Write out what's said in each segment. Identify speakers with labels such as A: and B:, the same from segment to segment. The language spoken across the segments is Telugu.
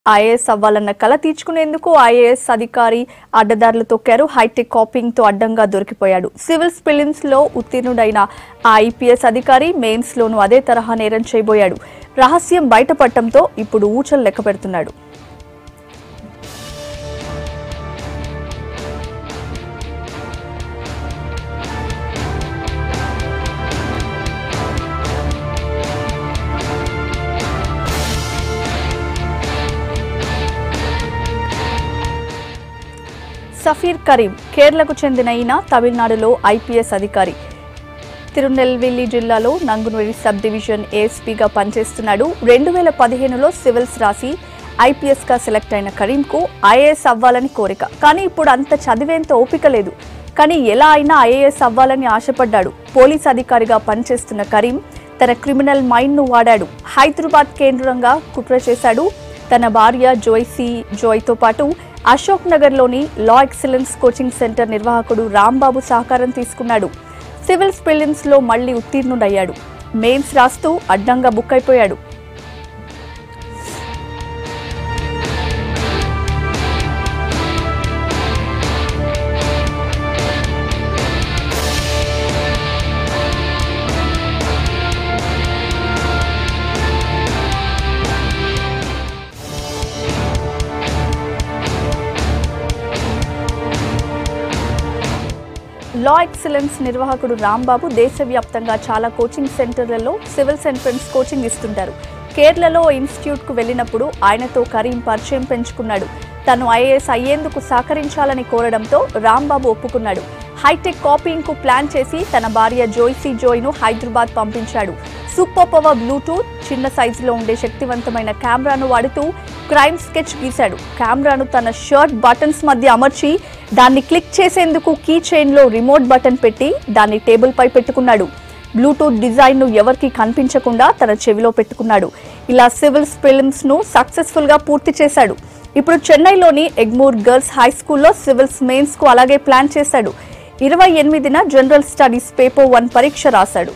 A: ఐఏఎస్ అవ్వాలన్న కల తీర్చుకునేందుకు ఐఏఎస్ అధికారి అడ్డదారులు తొక్కారు హైటెక్ కాపింగ్ తో అడ్డంగా దొరికిపోయాడు సివిల్ ప్రిలిమ్స్ లో ఉత్తీర్ణుడైన ఆ ఐపీఎస్ అధికారి మెయిన్స్ లోనూ అదే తరహా నేరం చేయబోయాడు రహస్యం బయటపడటంతో ఇప్పుడు ఊచలు లెక్క పెడుతున్నాడు సఫీర్ కరీం కేరళకు చెందిన ఈయన తమిళనాడులో ఐపీఎస్ అధికారి తిరునెల్వేలి జిల్లాలో నంగునూరి సబ్ డివిజన్ ఏఎస్పీగా పనిచేస్తున్నాడు రెండు వేల పదిహేనులో సివిల్స్ రాసి ఐపీఎస్ గా సెలెక్ట్ అయిన కరీంకు ఐఏఎస్ అవ్వాలని కోరిక కానీ ఇప్పుడు అంత చదివేంత ఓపిక లేదు కానీ ఎలా అయినా ఐఏఎస్ అవ్వాలని ఆశపడ్డాడు పోలీస్ అధికారిగా పనిచేస్తున్న కరీం తన క్రిమినల్ మైండ్ ను వాడాడు హైదరాబాద్ కేంద్రంగా కుట్ర చేశాడు తన భార్య జోయ్సీ జోయ్తో పాటు అశోక్ నగర్లోని లా ఎక్సలెన్స్ కోచింగ్ సెంటర్ నిర్వాహకుడు రాంబాబు సహకారం తీసుకున్నాడు సివిల్స్ ప్రిలిమ్స్ లో మళ్లీ ఉత్తీర్ణుడయ్యాడు మెయిన్స్ రాస్తూ అడ్డంగా బుక్ అయిపోయాడు లా ఎక్సలెన్స్ నిర్వాహకుడు రాంబాబు దేశవ్యాప్తంగా చాలా కోచింగ్ సెంటర్లలో సివిల్స్ ఎంట్రన్స్ కోచింగ్ ఇస్తుంటారు కేరళలో ఓ ఇన్స్టిట్యూట్కు వెళ్ళినప్పుడు ఆయనతో కరీం పరిచయం పెంచుకున్నాడు తను ఐఏఎస్ అయ్యేందుకు సహకరించాలని కోరడంతో రాంబాబు ఒప్పుకున్నాడు హైటెక్ కాపీయింగ్ కు ప్లాన్ చేసి తన భార్య జోయ్సీ జోయ్ను హైదరాబాద్ పంపించాడు సూపర్ పవర్ బ్లూటూత్ చిన్న సైజులో ఉండే శక్తివంతమైన కెమెరాను వాడుతూ క్రైమ్ స్కెచ్ గీశాడు కెమెరాను తన షర్ట్ బటన్స్ మధ్య అమర్చి దాన్ని క్లిక్ చేసేందుకు కీ చైన్లో రిమోట్ బటన్ పెట్టి దాన్ని టేబుల్ పై పెట్టుకున్నాడు బ్లూటూత్ డిజైన్ ను ఎవరికి కనిపించకుండా తన చెవిలో పెట్టుకున్నాడు ఇలా సివిల్స్ ఫిల్మ్స్ ను సక్సెస్ఫుల్ గా పూర్తి చేశాడు ఇప్పుడు చెన్నైలోని ఎగ్మూర్ గర్ల్స్ హై స్కూల్లో సివిల్స్ మెయిన్స్ కు అలాగే ప్లాన్ చేశాడు ఇరవై ఎనిమిదిన జనరల్ స్టడీస్ పేపర్ వన్ పరీక్ష రాశాడు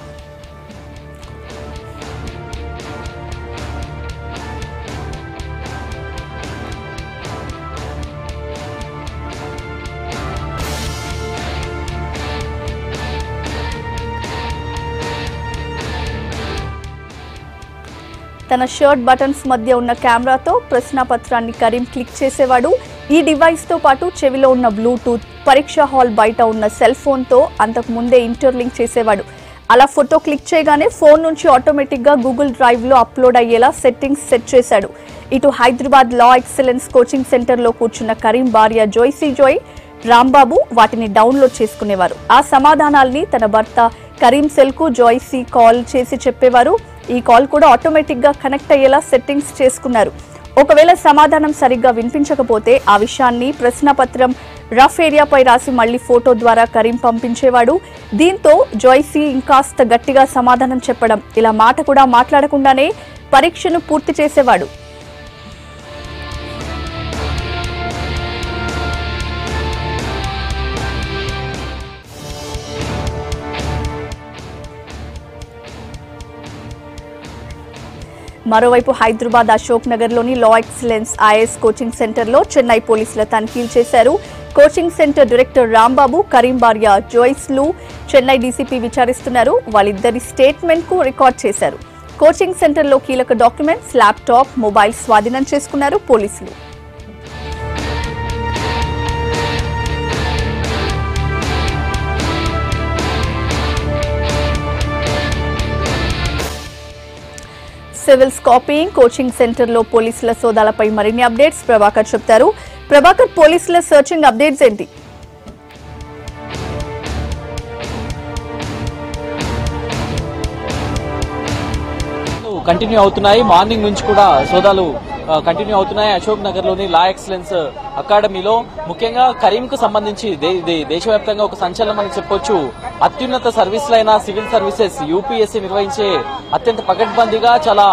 A: తన షర్ట్ బటన్స్ మధ్య ఉన్న కెమెరాతో ప్రశ్నాపత్రాన్ని కరీం క్లిక్ చేసేవాడు ఈ డివైస్ తో పాటు చెవిలో ఉన్న బ్లూటూత్ పరీక్ష హాల్ బయట ఉన్న సెల్ ఫోన్ తో అంతకు ముందే ఇంటర్లింక్ చేసేవాడు అలా ఫోటో క్లిక్ చేయగానే ఫోన్ నుంచి ఆటోమేటిక్ గా గూగుల్ డ్రైవ్ లో అప్లోడ్ అయ్యేలా సెట్టింగ్స్ సెట్ చేశాడు ఇటు Hyderabad La Excellence coaching centre లో కూర్చున్న కరీం భార్య జోయ్సీ జోయ్ రాంబాబు వాటిని డౌన్లోడ్ చేసుకునేవారు ఆ సమాధానాల్ని తన భర్త కరీం సెల్ కు జోయ్సీ కాల్ చేసి చెప్పేవారు ఈ కాల్ కూడా ఆటోమేటిక్ గా కనెక్ట్ అయ్యేలా సెట్టింగ్స్ చేసుకున్నారు ఒకవేళ సమాధానం సరిగ్గా వినిపించకపోతే ఆ విషయాన్ని ప్రశ్నపత్రం రఫ్ ఏరియాపై రాసి మళ్ళీ ఫోటో ద్వారా కరీం పంపించేవాడు దీంతో జోయ్సీ ఇంకాస్త గట్టిగా సమాధానం చెప్పడం ఇలా మాట కూడా మాట్లాడకుండానే పరీక్షను పూర్తి చేసేవాడు మరోవైపు హైదరాబాద్ అశోక్ నగర్లోని లా ఎక్సలెన్స్ ఐఎస్ కోచింగ్ సెంటర్లో చెన్నై పోలీసుల తనిఖీలు చేశారు coaching centre director Rambabu Karim భార్య జోయిస్లు చెన్నై డీసీపీ విచారిస్తున్నారు వాళ్ళిద్దరి స్టేట్మెంట్ కు రికార్డ్ చేశారు కోచింగ్ సెంటర్లో కీలక డాక్యుమెంట్స్ ల్యాప్టాప్ మొబైల్ స్వాధీనం చేసుకున్నారు పోలీసులు సివిల్స్ కాపీయింగ్ కోచింగ్ సెంటర్లో పోలీసుల సోదాలపై మరిన్ని అప్డేట్స్ ప్రభాకర్ చెప్తారు ప్రభాకర్ పోలీసుల సర్చింగ్ అప్డేట్స్ ఏంటి
B: కంటిన్యూ అవుతున్నాయి మార్నింగ్ నుంచి కూడా సోదాలు కంటిన్యూ అవుతున్నాయి అశోక్ నగర్ లోని లా ఎక్సలెన్స్ అకాడమీలో ముఖ్యంగా కరీం కు సంబంధించి దే- దే- దేశవ్యాప్తంగా ఒక సంచలనం అని చెప్పొచ్చు అత్యున్నత సర్వీసులైన సివిల్ సర్వీసెస్ యూపీఎస్సీ నిర్వహించే అత్యంత పకడ్బందీగా చాలా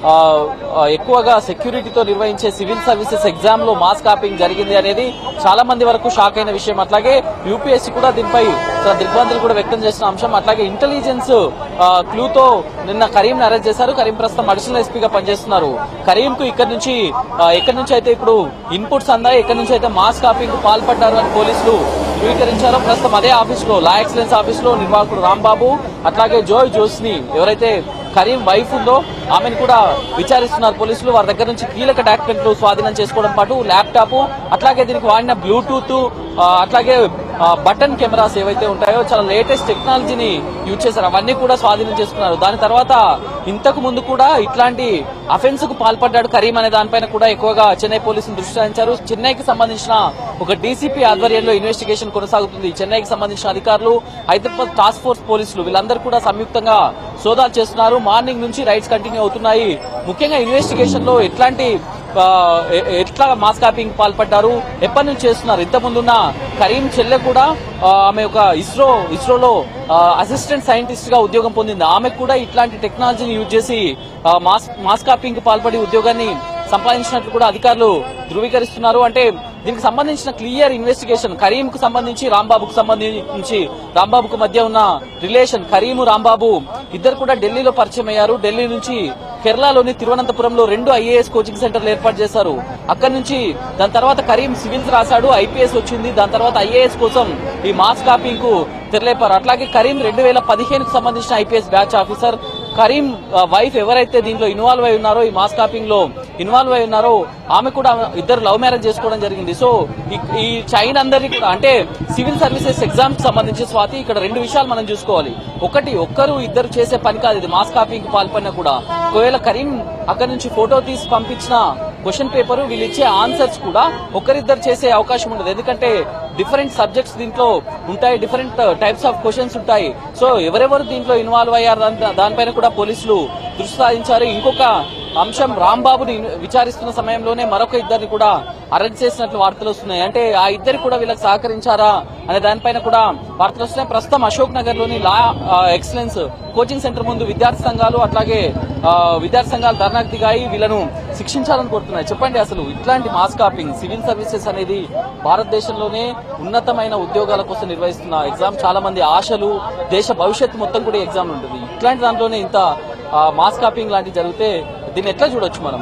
B: ఆ, ఆ, ఎక్కువగా సెక్యూరిటీతో నిర్వహించే సివిల్ సర్వీసెస్ ఎగ్జామ్ లో మాస్ కాపింగ్ జరిగింది అనేది చాలా మంది వరకు షాక్ అయిన విషయం అట్లాగే యూపీఎస్సీ కూడా దీనిపై చాలా దిగ్భ్రాంతులు కూడా వ్యక్తం చేసిన అంశం అట్లాగే ఇంటెలిజెన్స్ క్లూతో నిన్న కరీం అరెస్ట్ చేశారు కరీం ప్రస్తుతం అడిషనల్ ఎస్పీగా పనిచేస్తున్నారు కరీం కు ఇక్కడ నుంచి ఆ, ఎక్కడి నుంచి అయితే ఇప్పుడు ఇన్పుట్స్ అందాయి ఎక్కడి నుంచి అయితే మాస్ కాపింగ్ కు పాల్పడ్డారు అని పోలీసులు ధృవీకరించారు ప్రస్తుతం అదే ఆఫీస్ లో లా ఎక్సలెన్స్ ఆఫీస్ లో నిర్వాహకుడు రాంబాబు అట్లాగే జోయ్ జోస్ని ఎవరైతే కరీం వైఫ్ ఉందో ఆమెను కూడా విచారిస్తున్నారు పోలీసులు వారి దగ్గర నుంచి కీలక డాక్యుమెంట్లు స్వాధీనం చేసుకోవడం పాటు ల్యాప్టాప్ అట్లాగే దీనికి వాడిన బ్లూటూత్ ఆ, అట్లాగే ఆ, బటన్ కెమెరాస్ ఏవైతే ఉంటాయో చాలా లేటెస్ట్ టెక్నాలజీని యూజ్ చేశారు అవన్నీ కూడా స్వాధీనం చేసుకున్నారు దాని తర్వాత ఇంతకు ముందు కూడా ఇట్లాంటి అఫెన్స్ కు పాల్పడ్డాడు కరీం అనే దానిపైన కూడా ఎక్కువగా చెన్నై పోలీసులు దృష్టి సారించారు చెన్నైకి సంబంధించిన ఒక డీసీపీ ఆధ్వర్యంలో ఇన్వెస్టిగేషన్ కొనసాగుతుంది చెన్నైకి సంబంధించిన అధికారులు హైదరాబాద్ టాస్క్ ఫోర్స్ పోలీసులు వీళ్ళందరూ కూడా సంయుక్తంగా సోదాలు చేస్తున్నారు మార్నింగ్ నుంచి రైడ్స్ కంటిన్యూ అవుతున్నాయి ముఖ్యంగా ఇన్వెస్టిగేషన్ లో ఎట్లాంటి ఆ, ఎ- ఎట్లా మాస్ కాపింగ్ పాల్పడ్డారు ఎప్పటి నుంచి చేస్తున్నారు ఇంత ముందున్న కరీం చెల్లె కూడా ఆ, ఆమె ఒక ఇస్రో ఇస్రోలో అసిస్టెంట్ సైంటిస్ట్ గా ఉద్యోగం పొందింది ఆమె కూడా ఇట్లాంటి టెక్నాలజీని యూజ్ చేసి ఆ, మాస్ మాస్ కాపింగ్ కు పాల్పడి ఉద్యోగాన్ని సంపాదించినట్లు కూడా అధికారులు ధృవీకరిస్తున్నారు అంటే దీనికి సంబంధించిన క్లియర్ ఇన్వెస్టిగేషన్ కరీం కు సంబంధించి రాంబాబుకు సంబంధించి రాంబాబుకు మధ్య ఉన్న రిలేషన్ కరీము రాంబాబు ఇద్దరు కూడా ఢిల్లీలో పరిచయం అయ్యారు ఢిల్లీ నుంచి కేరళలోని తిరువనంతపురంలో రెండు ఐఏఎస్ కోచింగ్ సెంటర్లు ఏర్పాటు చేశారు అక్కడి నుంచి దాని తర్వాత కరీం సివిల్స్ రాశాడు ఐపీఎస్ వచ్చింది దాని తర్వాత ఐఏఎస్ కోసం ఈ మాస్ కాపింగ్ కు తెరలేపారు అట్లాగే కరీం రెండు వేల పదిహేనుకు సంబంధించిన ఐపీఎస్ బ్యాచ్ ఆఫీసర్ కరీం ఆ, వైఫ్ ఎవరైతే దీనిలో ఇన్వాల్వ్ అయి ఉన్నారో ఈ మాస్ కాపింగ్ లో ఇన్వాల్వ్ అయి ఉన్నారో ఆమె కూడా ఇద్దరు లవ్ మ్యారేజ్ చేసుకోవడం జరిగింది సో ఈ- ఈ చైన్ అందరినీ కూడా అంటే సివిల్ సర్వీసెస్ ఎగ్జామ్ కి సంబంధించి స్వాతి ఇక్కడ రెండు విషయాలు మనం చూసుకోవాలి ఒకటి ఒక్కరు ఇద్దరు చేసే పని కాదు ఇది మాస్ కాపింగ్ పాల్పడినా కూడా ఒకవేళ కరీం అక్కడి నుంచి ఫోటో తీసి పంపించిన క్వశ్చన్ పేపర్ వీళ్ళు ఇచ్చే ఆన్సర్స్ కూడా ఒకరిద్దరు చేసే అవకాశం ఉండదు ఎందుకంటే డిఫరెంట్ సబ్జెక్ట్స్ దీంట్లో ఉంటాయి డిఫరెంట్ టైప్స్ ఆఫ్ క్వశ్చన్స్ ఉంటాయి సో ఎవరెవరు దీంట్లో ఇన్వాల్వ్ అయ్యారు దాని- దానిపైన కూడా పోలీసులు దృష్టి సారించారు ఇంకొక అంశం రాంబాబుని విచారిస్తున్న సమయంలోనే మరొక ఇద్దరిని కూడా అరెస్ట్ చేసినట్లు వార్తలు వస్తున్నాయి అంటే ఆ ఇద్దరు కూడా వీళ్ళకి సహకరించారా అనే దానిపైన కూడా వార్తలు వస్తున్నాయి ప్రస్తుతం అశోక్ నగర్ లోని లా ఆ, ఎక్సలెన్స్ కోచింగ్ సెంటర్ ముందు విద్యార్థి సంఘాలు అట్లాగే ఆ, విద్యార్థి సంఘాలు ధర్నాకు దిగాయి వీళ్ళను శిక్షించాలని కోరుతున్నాయి చెప్పండి అసలు ఇట్లాంటి మాస్ కాపింగ్ సివిల్ సర్వీసెస్ అనేది భారతదేశంలోనే ఉన్నతమైన ఉద్యోగాల కోసం నిర్వహిస్తున్న ఎగ్జామ్ చాలా మంది ఆశలు దేశ భవిష్యత్తు మొత్తం కూడా ఎగ్జామ్ ఉంటుంది ఇట్లాంటి దాంట్లోనే ఇంత ఆ, మాస్ కాపింగ్ లాంటివి జరిగితే దీన్ని ఎట్లా చూడొచ్చు మనం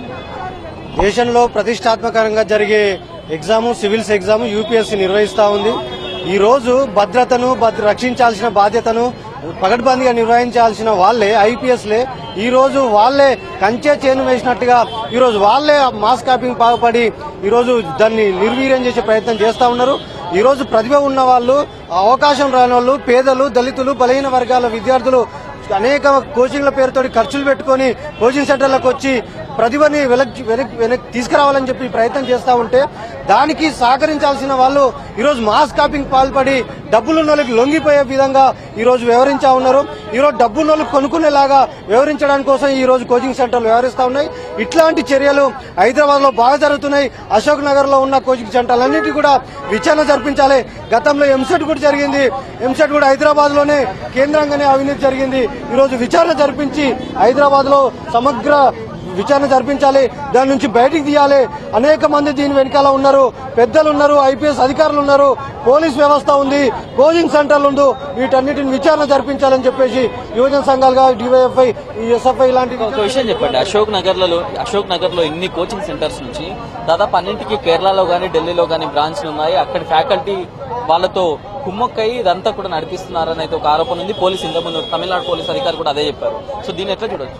C: దేశంలో ప్రతిష్టాత్మకంగా జరిగే ఎగ్జాము సివిల్స్ ఎగ్జాము యూపీఎస్సీ నిర్వహిస్తా ఉంది ఈ రోజు భద్రతను భద్ర రక్షించాల్సిన బాధ్యతను పకడ్బందీగా నిర్వహించాల్సిన వాళ్ళే ఐపీఎస్లే ఈ రోజు వాళ్ళే కంచె చేను వేసినట్టుగా ఈ రోజు వాళ్ళే మాస్ కాపింగ్ పాల్పడి ఈ రోజు దాన్ని నిర్వీర్యం చేసే ప్రయత్నం చేస్తా ఉన్నారు ఈ రోజు ప్రతిభ ఉన్న వాళ్ళు అవకాశం రాని వాళ్ళు పేదలు దళితులు బలహీన వర్గాల విద్యార్థులు అనేక కోచింగ్ల పేరుతో ఖర్చులు పెట్టుకొని కోచింగ్ సెంటర్లకు వచ్చి ప్రతిభని వెనక్కి వెనక్కి వెనక్కి తీసుకురావాలని చెప్పి ప్రయత్నం చేస్తా ఉంటే దానికి సహకరించాల్సిన వాళ్ళు ఈరోజు మాస్ కాపింగ్ పాల్పడి డబ్బులున్న వాళ్ళకి లొంగిపోయే విధంగా ఈ రోజు వ్యవహరించా ఉన్నారు ఈరోజు డబ్బున్న వాళ్ళు కొనుక్కునేలాగా వ్యవహరించడానికి కోసం ఈ రోజు కోచింగ్ సెంటర్లు వ్యవహరిస్తా ఉన్నాయి ఇట్లాంటి చర్యలు హైదరాబాద్ లో బాగా జరుగుతున్నాయి అశోక్ నగర్ లో ఉన్న కోచింగ్ సెంటర్లన్నిటి కూడా విచారణ జరిపించాలి గతంలో ఎంసెట్ కూడా జరిగింది ఎంసెట్ కూడా హైదరాబాద్ లోనే కేంద్రంగానే అవినీతి జరిగింది ఈ రోజు విచారణ జరిపించి హైదరాబాద్ లో సమగ్ర విచారణ జరిపించాలి దాని నుంచి బయటికి తీయాలి అనేక మంది దీని వెనకాల ఉన్నారు పెద్దలు ఉన్నారు ఐపీఎస్ అధికారులు ఉన్నారు పోలీస్ వ్యవస్థ ఉంది కోచింగ్ సెంటర్లు ఉంది వీటన్నిటిని విచారణ జరిపించాలని చెప్పేసి యువజన సంఘాలుగా డివైఎఫ్ఐ ఎస్ఎఫ్ఐ లాంటి
B: ఒక విషయం చెప్పండి అశోక్ నగర్ లో అశోక్ నగర్ లో ఇన్ని కోచింగ్ సెంటర్స్ నుంచి దాదాపు అన్నింటికి కేరళలో గానీ ఢిల్లీలో గానీ బ్రాంచ్లు ఉన్నాయి అక్కడి ఫ్యాకల్టీ వాళ్ళతో కుమ్మక్కయి ఇదంతా కూడా నడిపిస్తున్నారని అయితే ఒక ఆరోపణ ఉంది పోలీస్ ఇంతకుముందు తమిళనాడు పోలీస్ అధికారి కూడా అదే చెప్పారు సో దీన్ని ఎట్లా చూడొచ్చు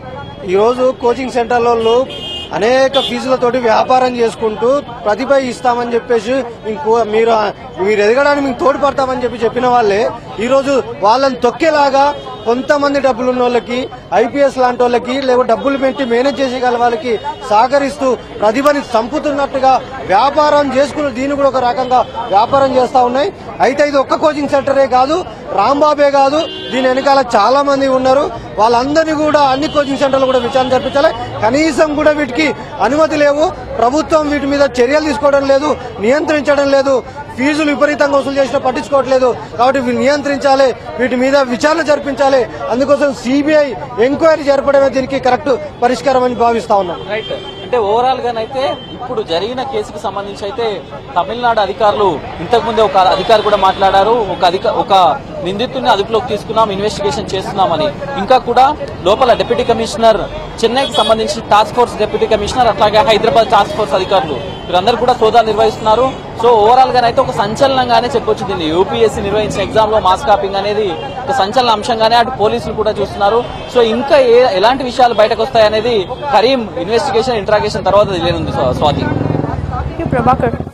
C: ఈ రోజు కోచింగ్ సెంటర్లలో అనేక ఫీజులతోటి వ్యాపారం చేసుకుంటూ ప్రతిభ ఇస్తామని చెప్పేసి ఇంకో మీరు మీరు ఎదగడానికి మీకు తోడ్పడతామని చెప్పి చెప్పిన వాళ్ళే ఈ రోజు వాళ్ళని తొక్కేలాగా కొంతమంది డబ్బులు ఉన్న వాళ్ళకి ఐపీఎస్ లాంటి వాళ్ళకి లేకపోతే డబ్బులు పెట్టి మేనేజ్ చేసేగల వాళ్ళకి సహకరిస్తూ ప్రతిభని చంపుతున్నట్టుగా వ్యాపారం చేసుకుని దీన్ని కూడా ఒక రకంగా వ్యాపారం చేస్తా ఉన్నాయి అయితే ఇది ఒక్క కోచింగ్ సెంటరే కాదు రాంబాబే కాదు దీని వెనకాల చాలా మంది ఉన్నారు వాళ్ళందరినీ కూడా అన్ని కోచింగ్ సెంటర్లు కూడా విచారణ జరిపించాలి కనీసం కూడా వీటికి అనుమతి లేవు ప్రభుత్వం వీటి మీద చర్యలు తీసుకోవడం లేదు నియంత్రించడం లేదు ఫీజులు విపరీతంగా వసూలు చేసినా పట్టించుకోవట్లేదు కాబట్టి వీటిని నియంత్రించాలి వీటి మీద విచారణ జరిపించాలి అందుకోసం సిబిఐ ఎంక్వైరీ జరపడమే దీనికి కరెక్ట్ పరిష్కారం అని భావిస్తా ఉన్నాం
B: రైట్ అంటే ఓవరాల్ గానైతే ఇప్పుడు జరిగిన కేసుకు సంబంధించి అయితే తమిళనాడు అధికారులు ఇంతకు ముందే ఒక అధికారి కూడా మాట్లాడారు ఒక అధిక ఒక నిందితుడిని అదుపులోకి తీసుకున్నాం ఇన్వెస్టిగేషన్ చేస్తున్నామని ఇంకా కూడా లోపల డిప్యూటీ కమిషనర్ చెన్నైకి సంబంధించి టాస్క్ ఫోర్స్ డిప్యూటీ కమిషనర్ అట్లాగే హైదరాబాద్ టాస్క్ ఫోర్స్ అధికారులు వీరందరూ కూడా సోదాలు నిర్వహిస్తున్నారు సో ఓవరాల్ గానైతే ఒక సంచలనంగానే చెప్పొచ్చు దీన్ని యూపీఎస్సీ నిర్వహించిన ఎగ్జామ్ లో మాస్ కాపింగ్ అనేది ఒక సంచలన అంశంగానే అటు పోలీసులు కూడా చూస్తున్నారు సో ఇంకా ఏ ఎలాంటి విషయాలు బయటకు వస్తాయనేది కరీం ఇన్వెస్టిగేషన్ ఇంట్రాగేషన్ తర్వాత తెలియనుంది స్వాతి
A: ప్రభాకర్